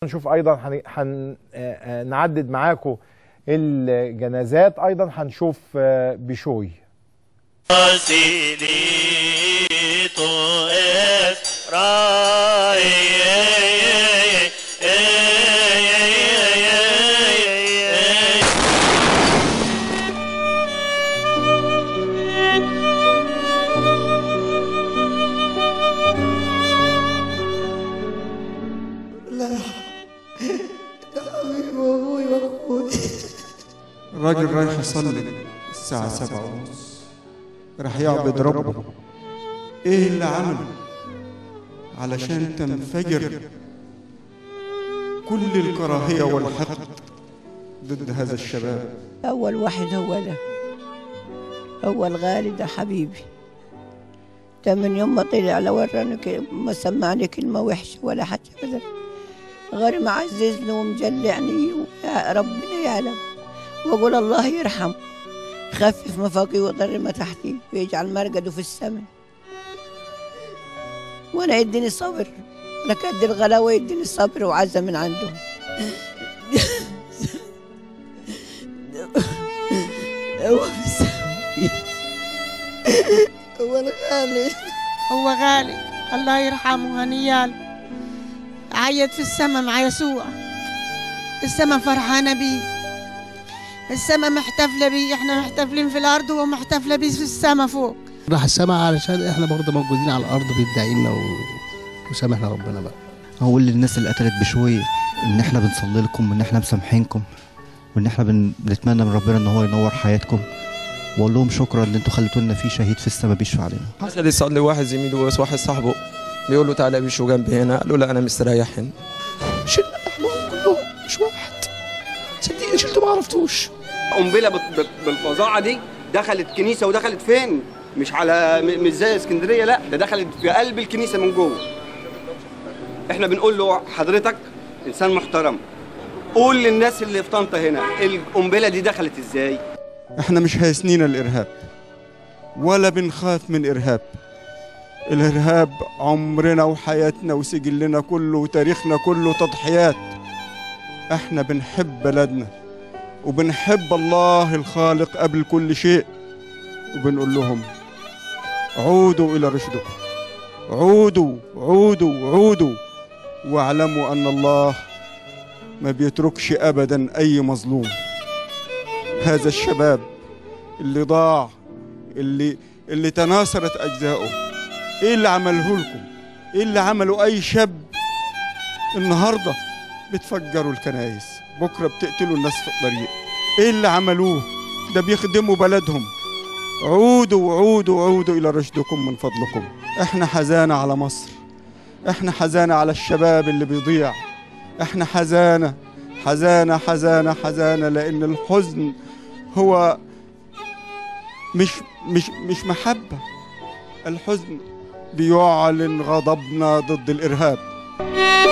نشوف ايضا هن- هن آه، آه، نعدد معاكم الجنازات ايضا هنشوف آه، بشوي Facilito es rai. لا يا حبيبي وابوي واخوي الراجل رايح يصلي الساعة سبعة ونص راح يعبد ربه ايه اللي عمله علشان تنفجر كل الكراهية والحقد ضد هذا الشباب أول واحد هو ده هو الغالي ده حبيبي ده من يوم ما طلع لا وراني ك- ما سمعني كلمة وحشة ولا حاجة أبدا غير معززني ومجلعني يا ربنا يعلم وأقول الله يرحم خفف ما فوقي وضر ما تحتي ويجعل مرقده في السماء وأنا يديني صبر لك قد الغلاوة يديني الصبر وعزة من عنده هو هو الغالي هو غالي الله يرحمه هنيال عيط في السما مع يسوع السما فرحانة بيه السما محتفلة بيه احنا محتفلين في الأرض وهو محتفلة بيه في السما فوق راح السما علشان احنا برضه موجودين على الارض بيدعي لنا و... وسامحنا ربنا بقى هقول للناس اللي قتلت بشوي ان احنا بنصلي لكم وان احنا مسامحينكم وان احنا بن... بنتمنى من ربنا ان هو ينور حياتكم واقول لهم شكرا ان انتوا خليتوا لنا في شهيد في السما بيشفع علينا حصل يصلي واحد زميله بس واحد صاحبه بيقول له تعالى بيشو جنبي هنا قال له لا انا مستريح هنا شلنا لحمهم كلهم مش واحد صدقني شلته ما عرفتوش قنبله بت- بت- بالفظاعه دي دخلت كنيسه ودخلت فين؟ مش على م- مش زي اسكندريه لا ده دخلت في قلب الكنيسه من جوه. احنا بنقول له حضرتك انسان محترم قول للناس اللي في طنطا هنا القنبله دي دخلت ازاي؟ احنا مش هيسنينا الارهاب ولا بنخاف من ارهاب الارهاب عمرنا وحياتنا وسجلنا كله وتاريخنا كله تضحيات احنا بنحب بلدنا وبنحب الله الخالق قبل كل شيء وبنقول لهم عودوا الى رشدكم عودوا عودوا عودوا واعلموا ان الله ما بيتركش ابدا اي مظلوم هذا الشباب اللي ضاع اللي اللي تناثرت اجزاؤه ايه اللي عمله لكم ايه اللي عمله اي شاب النهارده بتفجروا الكنايس بكره بتقتلوا الناس في الطريق ايه اللي عملوه ده بيخدموا بلدهم عودوا عودوا عودوا الى رشدكم من فضلكم احنا حزانة على مصر احنا حزانة على الشباب اللي بيضيع احنا حزانة حزانة حزانة حزانة لأن الحزن هو مش مش مش محبة الحزن بيعلن غضبنا ضد الإرهاب